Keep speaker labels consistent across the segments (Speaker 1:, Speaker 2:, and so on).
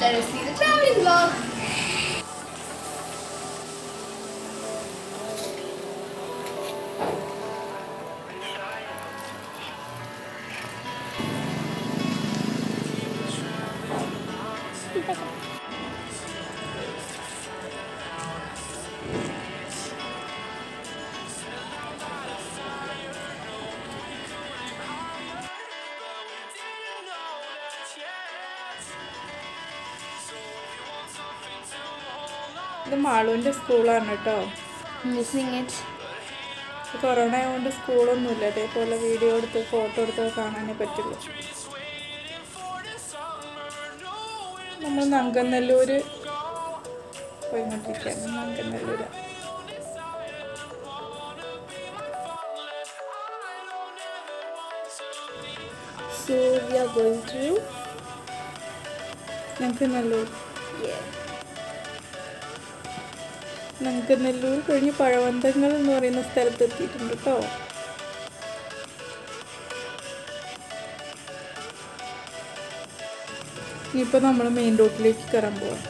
Speaker 1: let us see the traveling vlog.
Speaker 2: ഇത് മാളുവിൻ്റെ സ്കൂളാണ് കേട്ടോ
Speaker 1: Missing it.
Speaker 2: കൊറോണ ആയതുകൊണ്ട് സ്കൂളൊന്നുമില്ല അതേപോലെ വീഡിയോ എടുത്ത് ഫോട്ടോ എടുത്ത് കാണാനേ പറ്റുള്ളൂ നമ്മൾ നങ്കനെല്ലൂര് പോയിക്കൊണ്ടിരിക്കുകയാണ് നങ്കനെല്ലൂര്
Speaker 1: So we are going to
Speaker 2: നങ്കനെല്ലൂർ
Speaker 1: yeah.
Speaker 2: നങ്കനെല്ലൂർ കഴിഞ്ഞ് പഴവന്തങ്ങൾ എന്ന് പറയുന്ന സ്ഥലത്ത് എത്തിയിട്ടുണ്ട് കേട്ടോ ഇനിയിപ്പോൾ നമ്മൾ മെയിൻ റോഡിലേക്ക് കയറാൻ പോവാം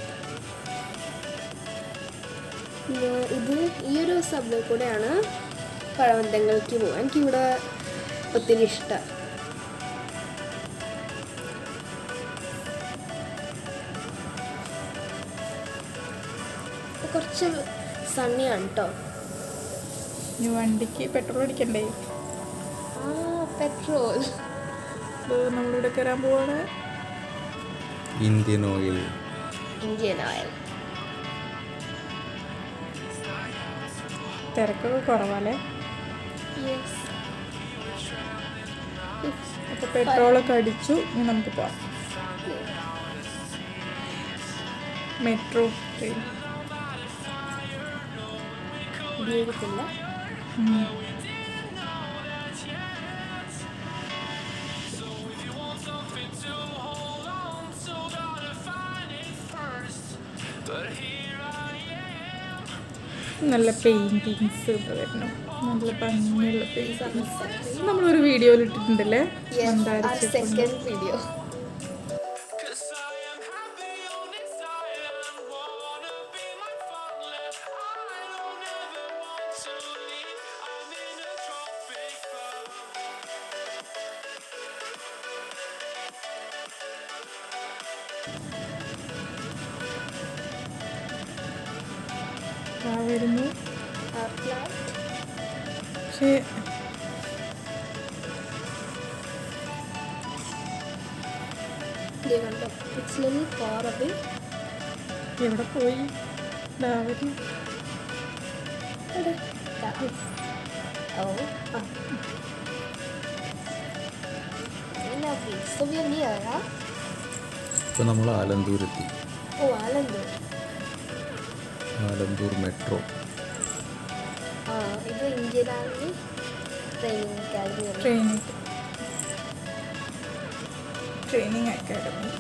Speaker 1: ഞാൻ- ഇത് ഈ ഒരു സബ്വേ കൂടെയാണ് പഴവന്തങ്ങൾക്ക് പോകാൻ എനിക്കിവിടെ ഒത്തിരി ഇഷ്ടമാണ് കുറച്ച് സണ്ണിയാണ് കേട്ടോ
Speaker 2: ഇനി വണ്ടിക്ക് പെട്രോൾ അടിക്കണ്ടേ
Speaker 1: ആ പെട്രോൾ
Speaker 2: ഇത് നമ്മളിവിടെ കയറാൻ പോവാണ്
Speaker 3: ഇന്ത്യൻ ഓയിൽ
Speaker 1: ഇന്ത്യൻ ഓയിൽ
Speaker 2: തിരക്കൊക്കെ കുറവാല്ലേ
Speaker 1: യെസ്
Speaker 2: അപ്പോൾ പെട്രോളൊക്കെ അടിച്ചു ഇനി നമുക്ക് പോവാം മെട്രോ ട്രെയിൻ
Speaker 1: ഉപയോഗിക്കില്ല
Speaker 2: നല്ല പെയിൻറ്റിങ്സ് ഒക്കെ വരുന്നു നല്ല ഭംഗിയുള്ള പെയിൻറ്റിങ്സ് നമ്മളൊരു വീഡിയോയിൽ ഇട്ടിട്ടുണ്ടല്ലേ മന്ദാര
Speaker 1: സെക്കൻഡ് വീഡിയോ
Speaker 2: ആ വരുന്നു പക്ഷേ
Speaker 1: കണ്ടോ ഇറ്റ്സ് ലിറ്റിൽ ഫാർ അവേ
Speaker 2: എവിടെ പോയി ദാ വരുന്നു
Speaker 1: Oh, ah. Lovely. So we are near, huh?
Speaker 3: ഇപ്പോൾ നമ്മൾ ആലന്തൂരെത്തി
Speaker 1: Oh, Alandur.
Speaker 3: ആലന്തൂർ മെട്രോ
Speaker 1: ആ ഇത് Indian army training academy
Speaker 2: training training academy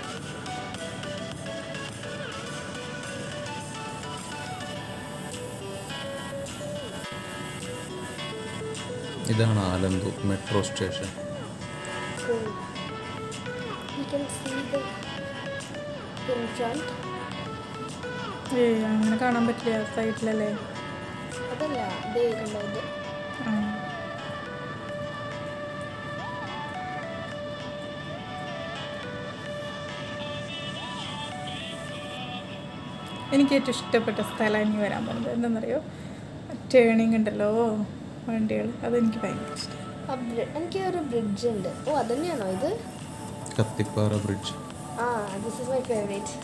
Speaker 3: ഇതാണ് Alandur metro station
Speaker 1: Cool. You can see the in front.
Speaker 2: ഏയ് അങ്ങനെ കാണാൻ പറ്റില്ല സൈഡിലല്ലേ
Speaker 1: അതല്ല ദേ കണ്ടോ ഇത്
Speaker 2: ആ എനിക്ക് ഏറ്റവും ഇഷ്ടപ്പെട്ട സ്ഥലം ഇനി വരാൻ പോകുന്നത് എന്താണെന്നറിയോ ടേണിങ് ഉണ്ടല്ലോ വണ്ടികൾ അതെനിക്ക് ഭയങ്കര ഇഷ്ടം
Speaker 1: ആ ബ്രി- എനിക്ക് ഒരു ബ്രിഡ്ജ് ഉണ്ട് ഓ അതന്നെയാണോ ഇത്
Speaker 3: കത്തിപ്പാറ ബ്രിഡ്ജ്
Speaker 1: ആ ദിസ് ഇസ് മൈ ഫേവറേറ്റ്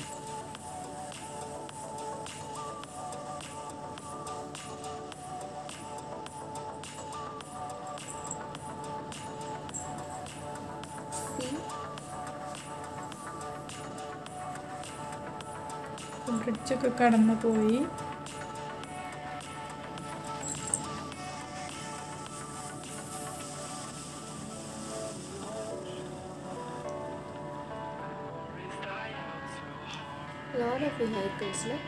Speaker 2: ബ്രിഡ്ജൊക്കെ കടന്നു പോയി
Speaker 1: lot of vehicles no?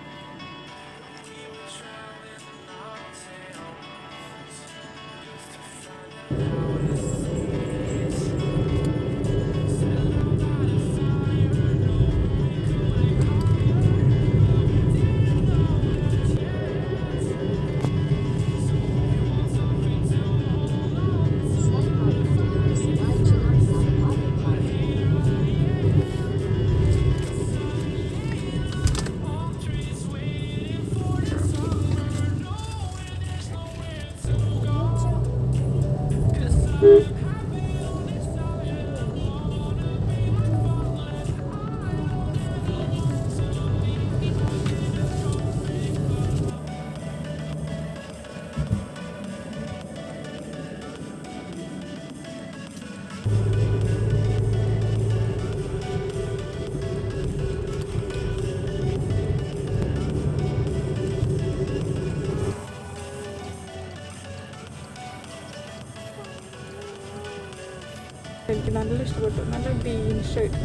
Speaker 2: നല്ല ഇഷ്ടപ്പെട്ടു നല്ല ഗ്രീൻ ഷെയ്ഡ്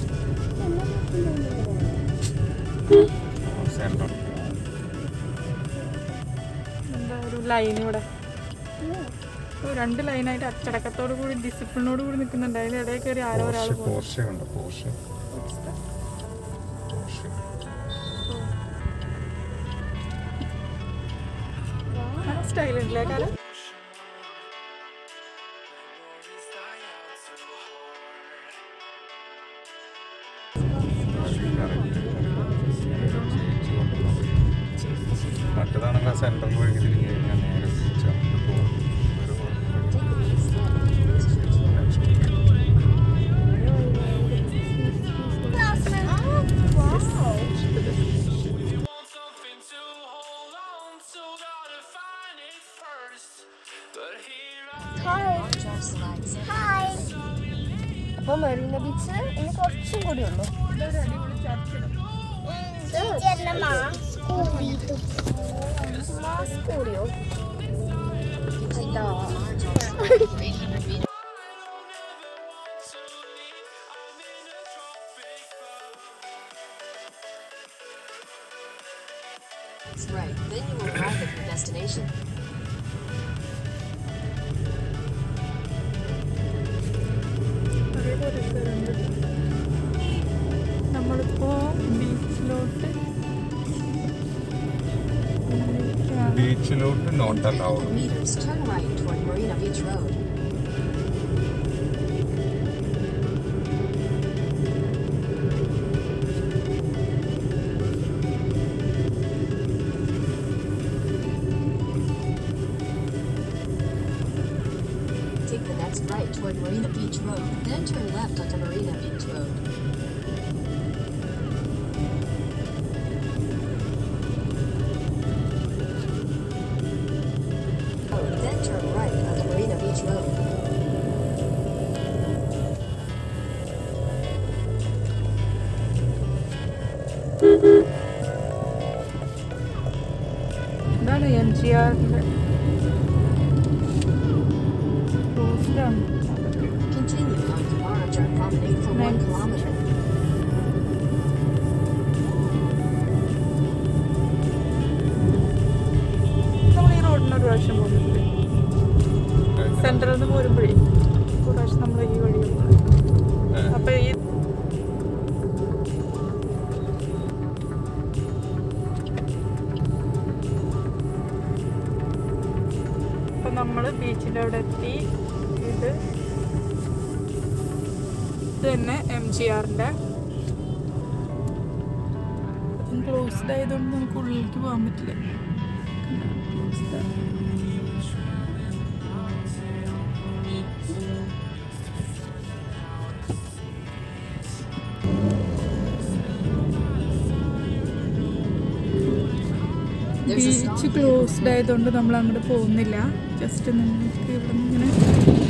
Speaker 3: സെൻട്രൽ
Speaker 2: എന്താ ഒരു ലൈൻ ഇവിടെ ഓ, രണ്ട് ലൈനായിട്ട് അച്ചടക്കത്തോടു കൂടി ഡിസിപ്ലിനോട് കൂടി നിൽക്കുന്നുണ്ട് അതിന് ഇടയിൽ കയറി ആരോ ഒരാൾ പോകും
Speaker 3: പോർഷെ ഉണ്ട് പോർഷെ പോർഷെ
Speaker 2: സ്റ്റൈൽ ഉണ്ടല്ലേ കാലം
Speaker 3: മറ്റേതാണെങ്കിൽ സെൻട്രൽ വഴി തിരിഞ്ഞ് കഴിഞ്ഞാൽ നേരെ തിരിച്ച് പോകും ഒരു
Speaker 4: want something to hold on to, gotta find it first. But here I
Speaker 1: അപ്പോൾ മെറീന ബീച്ച് ഇനി കുറച്ചും കൂടി ഉള്ളൂ മാസ്ക് കൂടിയോ
Speaker 5: That's right. Then you will arrive at your destination.
Speaker 2: കുറേ പരിസരമുണ്ട് നമ്മളിപ്പോൾ ബീച്ചിലോട്ട് ഇരിക്കുകയാണ്.
Speaker 3: ബീച്ചിലോട്ട് not allowed
Speaker 5: Meters, turn right toward Marina Beach Road. Take the next right toward Marina Beach Road, then turn left onto Marina Beach Road. Then turn right onto Marina Beach Road.
Speaker 2: ഇതാണ് M G ആറിൻ്റെ റോസിലാണ്
Speaker 5: Continue on to Marajar Promenade for one
Speaker 2: Next.
Speaker 5: kilometer.
Speaker 2: നമ്മൾ ഈ റോഡിന് ഒരു പ്രാവശ്യം പോകുന്നുണ്ട് സെൻട്രലിൽ നിന്ന് പോരുമ്പോഴേ ഒരു പ്രാവശ്യം നമ്മൾ ഈ വഴി അപ്പോൾ ഈ അപ്പം നമ്മൾ ബീച്ചിൻ്റെ അവിടെ എത്തി ഇത് ഇത് തന്നെ എം ജി ആറിൻ്റെ ക്ലോസ്ഡ് ആയതുകൊണ്ട് നമുക്ക് ഉള്ളിലേക്ക് പോകാൻ പറ്റില്ല Closed ആണ്.
Speaker 5: There's a stop
Speaker 2: beach closed ആയതുകൊണ്ട് നമ്മൾ അങ്ങോട്ട് പോകുന്നില്ല ജസ്റ്റ് നിങ്ങൾക്ക് ഇവിടെ നിന്ന് ഇങ്ങനെ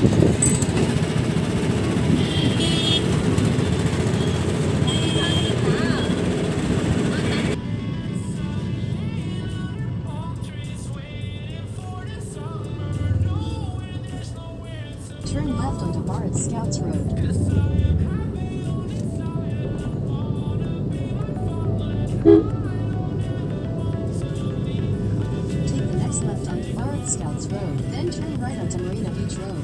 Speaker 5: Turn left onto Barrett Scouts Road. Take the next left onto Barrett Scouts Road, then turn right onto Marina Beach Road.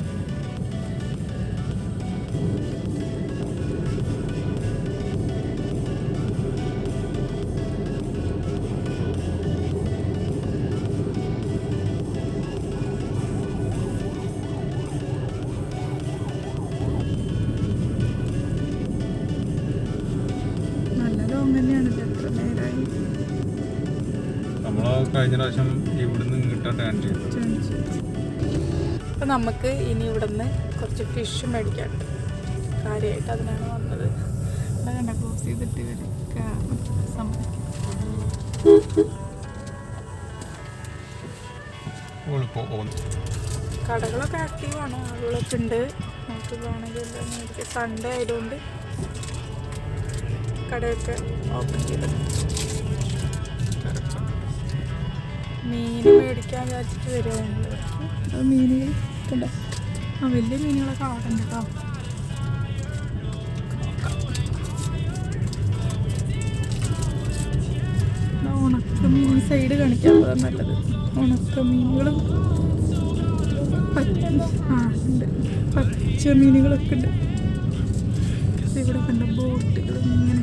Speaker 2: നല്ല ലോങ് തന്നെയാണ് ഇത് എത്ര നേരമായി
Speaker 3: നമ്മൾ കഴിഞ്ഞ പ്രാവശ്യം ഇവിടുന്ന് ഇങ്ങോട്ടാണ് ടേൺ ചെയ്തത്
Speaker 2: അപ്പം നമുക്ക് ഇനി ഇവിടുന്ന് കുറച്ച് ഫിഷ് മേടിക്കാനുണ്ട് കാര്യമായിട്ട് അതിനാണ് വന്നത് ഇവിടെ കണ്ട ക്ലോസ് ചെയ്തിട്ട് ഇവർ സമ്മതിക്കും
Speaker 3: ഓള് പോകുന്നു
Speaker 2: കടകളൊക്കെ ആക്റ്റീവാണ് ആളുകളൊക്കെ ഉണ്ട് നമുക്ക് വേണമെങ്കിൽ എല്ലാം മേടിക്കാം സൺഡേ ആയതുകൊണ്ട് കടയൊക്കെ ഓപ്പൺ ചെയ്തിട്ടുണ്ട് മീൻ മേടിക്കാൻ വിചാരിച്ചിട്ട് വരിക ഞങ്ങൾ അത് മീനുകൾ കണ്ടോ ആ വലിയ മീനുകളൊക്കെ അവിടെ ഉണ്ട് കേട്ടോ സൈഡ് കാണിക്കാത്തതാണ് നല്ലത് ഉണക്ക മീനുകളും പച്ച ആ ഉണ്ട് പച്ച മീനുകളൊക്കെ ഉണ്ട് ഇത് ഇവിടെ കണ്ട ബോട്ടുകൾ ഇങ്ങനെ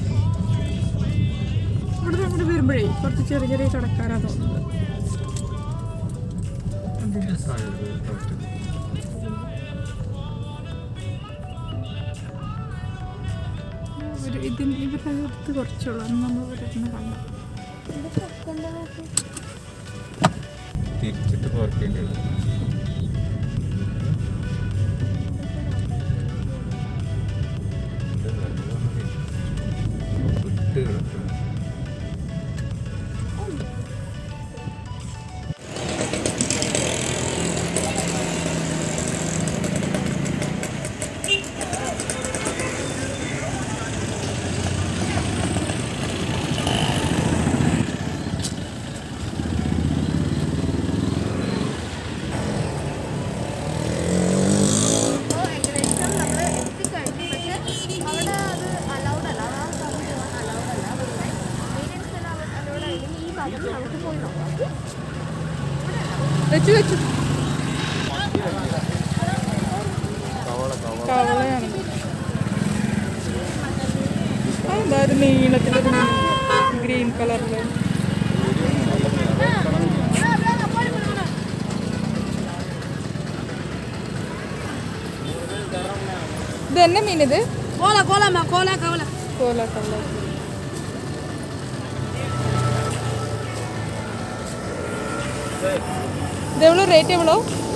Speaker 2: ഇവിടെ അങ്ങോട്ട് വരുമ്പോഴേ കുറച്ച് ചെറിയ ചെറിയ കടക്കാരാണ് തോന്നുന്നത് ഒരു ഇതിന് ഇവരുടെ അടുത്ത് കുറച്ചുള്ളൂ അന്ന് നമ്മൾ ഇവിടെ ഇരുന്ന് കണ്ടു
Speaker 3: തിരിച്ചിട്ട് പോർക്കേണ്ടി വരും ഇത് വെറുതെ വന്നതേ. വിട്ട് കിടക്കുന്നു
Speaker 1: അപ്പോൾ ഏകദേശം നമ്മൾ എത്തിക്കഴിഞ്ഞു പക്ഷേ അവിടെ അത് അലൗഡ് അല്ല ആ ഭാഗത്ത് പോകാൻ അലൗഡ് അല്ല മെയിൻ്റെനൻസ് എല്ലാം അലൗഡ് ആയിരിക്കും ഈ ഭാഗത്ത് നമുക്ക് പോയി നോക്കാം
Speaker 2: വെച്ചു വെച്ചു കവളയാണ് ആ, എന്താ ഒരു നീളത്തിലൊരു ഗ്രീൻ കളറില് ഇത് തന്നെ മീൻ ഇത്
Speaker 1: കോല കോല കോല കോല
Speaker 2: കോല കളർ ഇത് എவ்வளோ ரேட் எவ்வளோ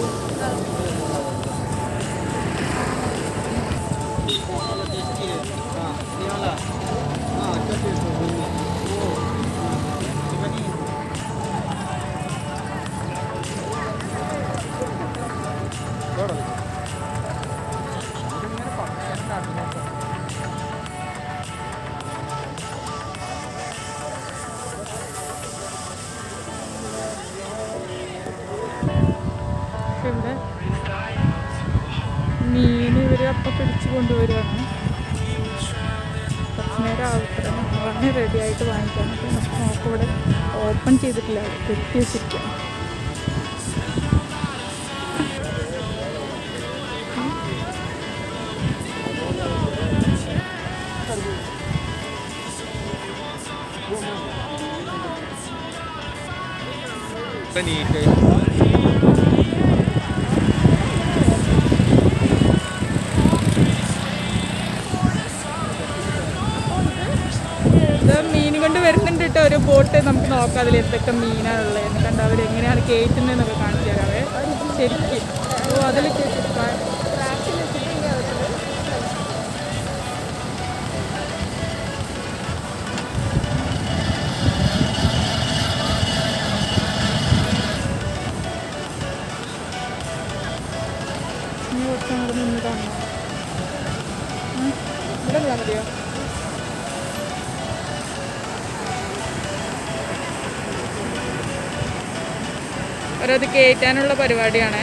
Speaker 2: ഇവിടെ മീൻ ഇവർ അപ്പം പിടിച്ച് കൊണ്ടുവരുവാണ് കുറച്ച് നേരം ആവത്ര നമ്മളാണ് റെഡി ആയിട്ട് വാങ്ങിക്കാനൊക്കെ പക്ഷെ നമുക്ക് ഇവിടെ ഓപ്പൺ ചെയ്തിട്ടില്ല അവിടെ കെട്ടി വെച്ചിരിക്കുകയാണ്
Speaker 3: നീറ്റ്
Speaker 2: ഇത് മീൻ കൊണ്ട് വരുന്നുണ്ട് കേട്ടോ ഒരു ബോട്ട് നമുക്ക് നോക്കാം അതിൽ എന്തൊക്കെ മീനാണുള്ളത് കണ്ട് അവർ എങ്ങനെയാണ് കയറ്റുന്നതെന്നൊക്കെ കാണിച്ചു തരാവേ ശരിക്കും ഓ അതിൽ നീ കുറച്ച് അങ്ങോട്ട് നിന്ന് കാണണം ഉം. ഇവിടെ നിന്നാൽ മതിയോ അവരത് കയറ്റാനുള്ള പരിപാടിയാണ്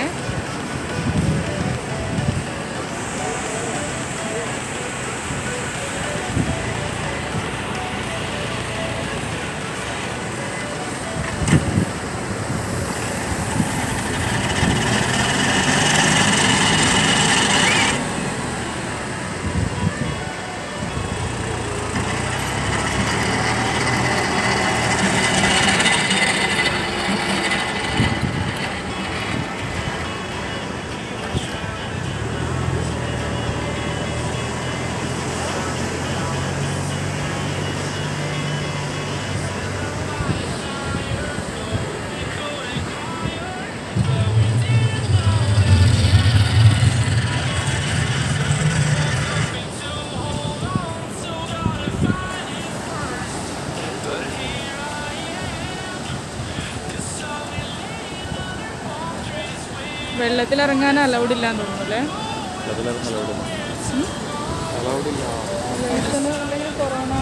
Speaker 2: വെള്ളത്തിൽ ഇറങ്ങാൻ അലൗഡ് ഇല്ലാന്ന് തോന്നുന്നു അല്ലേ അല്ലെങ്കിൽ കൊറോണ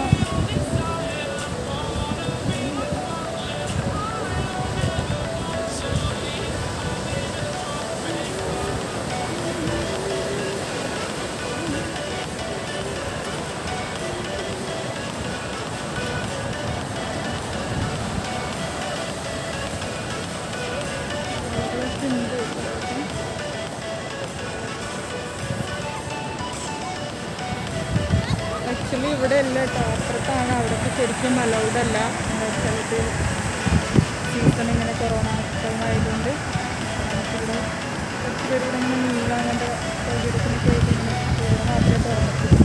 Speaker 2: ഇവിടെ അല്ല കേട്ടോ അപ്പുറത്താണ് അവിടേക്ക് ശരിക്കും അലൗഡ് അല്ല എന്താ വെച്ചാൽ ഇത് സീസൺ ഇങ്ങനെ കൊറോണ ടൈം ആയതുകൊണ്ട് നമുക്കിവിടെ കുറച്ച് പേര് ഇവിടെ ഇങ്ങനെ മീൻ വാങ്ങേണ്ട സൗകര്യത്തിനൊക്കെ ആയിട്ട് ഇങ്ങനെ ഇവിടെ മാത്രമേ തുറന്നിട്ടുള്ളൂ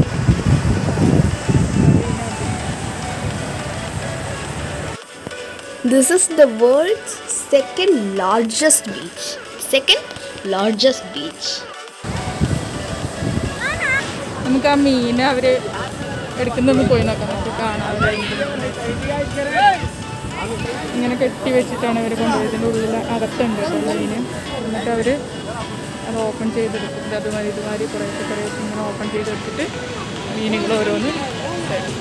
Speaker 1: This is the world's second largest beach. Second largest beach.
Speaker 2: നമുക്ക് ആ മീൻ അവർ എടുക്കുന്നൊന്ന് പോയി നോക്കാം നമുക്ക് കാണാം അവര് ഇങ്ങനെ കെട്ടി വെച്ചിട്ടാണ് അവർ കൊണ്ടുപോയത് ഇതിൻ്റെ ഉള്ളിൽ അകത്തുണ്ട് കേട്ടോ മീൻ എന്നിട്ട് അവർ അത് ഓപ്പൺ ചെയ്തെടുത്തിട്ട് അതുമാതിരി ഇതുമാതിരി കുറേശ്ശെ കുറേശ്ശെ ഇങ്ങനെ ഓപ്പൺ ചെയ്തെടുത്തിട്ട് മീനുകൾ ഓരോന്ന് തരും.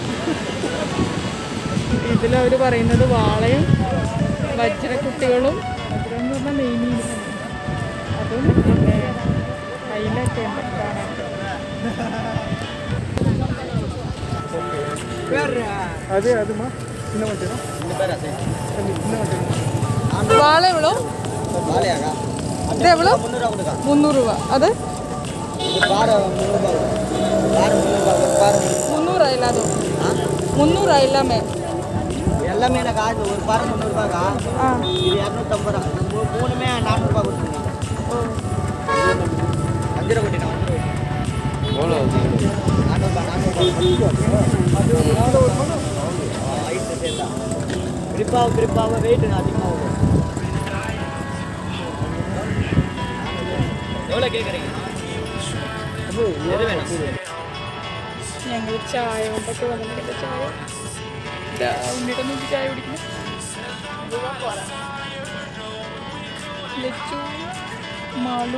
Speaker 2: ഇതിലവർ പറയുന്നത് വാളയും വജ്രക്കുട്ടികളും വജ്രം എന്ന് പറഞ്ഞാൽ നെയ്മീൻ അതും പിന്നെ അയിലൊക്കെ ഉണ്ട് കാണാൻ
Speaker 3: అదే అది మా చిన్న వంటేనా చిన్న వంటేనా
Speaker 2: വാള എവ്വളോ ഇത് എവ്വളോ മുന്നൂറ് രൂപ അത് முந்நூறாயில அது முந்நூறாயில மே
Speaker 6: எல்லாமே எனக்கு ஆகுது ஒரு பாறை முந்நூறுபாக்கா
Speaker 2: ஆ
Speaker 6: இது இரநூத்தம்பது ரூபா மூ- மூணுமே நானூறுபா கொடுத்துருங்க அஞ்சு ரூபா கொட்டிட்டேன் அஞ்சு ரூபா நானூறுபா நானூறுபா ஐஸ் சேர்த்தா கிரிப்பாக கிரிப்பாக வெயிட் அதிகமாக வரும் எவ்வளோ கேட்குறீங்க எது வேணும்
Speaker 2: ഞങ്ങൾ ചായ കൊണ്ടൊക്കെ വന്നിട്ടുണ്ട് ചായ ഇതാ, ഉണ്ണിയുടെ നോക്കി ചായ കുടിക്കുന്നു ലച്ചു മാളു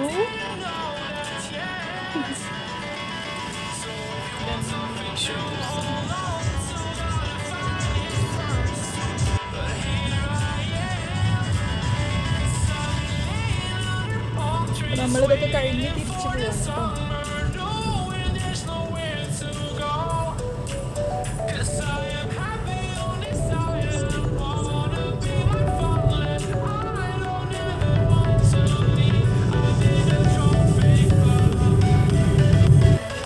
Speaker 2: നമ്മളിതൊക്കെ കഴിഞ്ഞ് തിരിച്ചു പോവാണ് കേട്ടോ
Speaker 4: knowing there's nowhere to go. 'Cause I am happy on this island. Wanna be falling. I don't ever want to leave. I'm in a tropic love.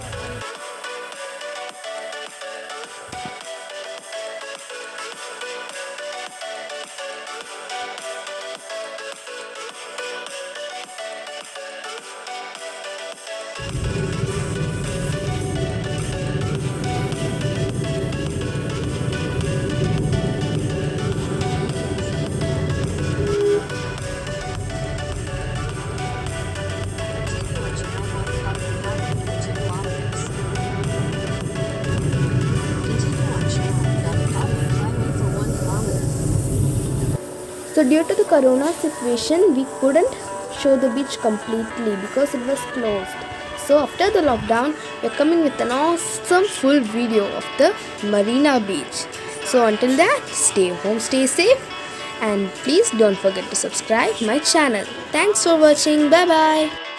Speaker 1: So due to the corona situation, we couldn't show the beach completely because it was closed. So after the lockdown, we're coming with an awesome full video of the Marina Beach. So until that, stay home, stay safe, and please don't forget to subscribe my channel. Thanks for watching. Bye bye.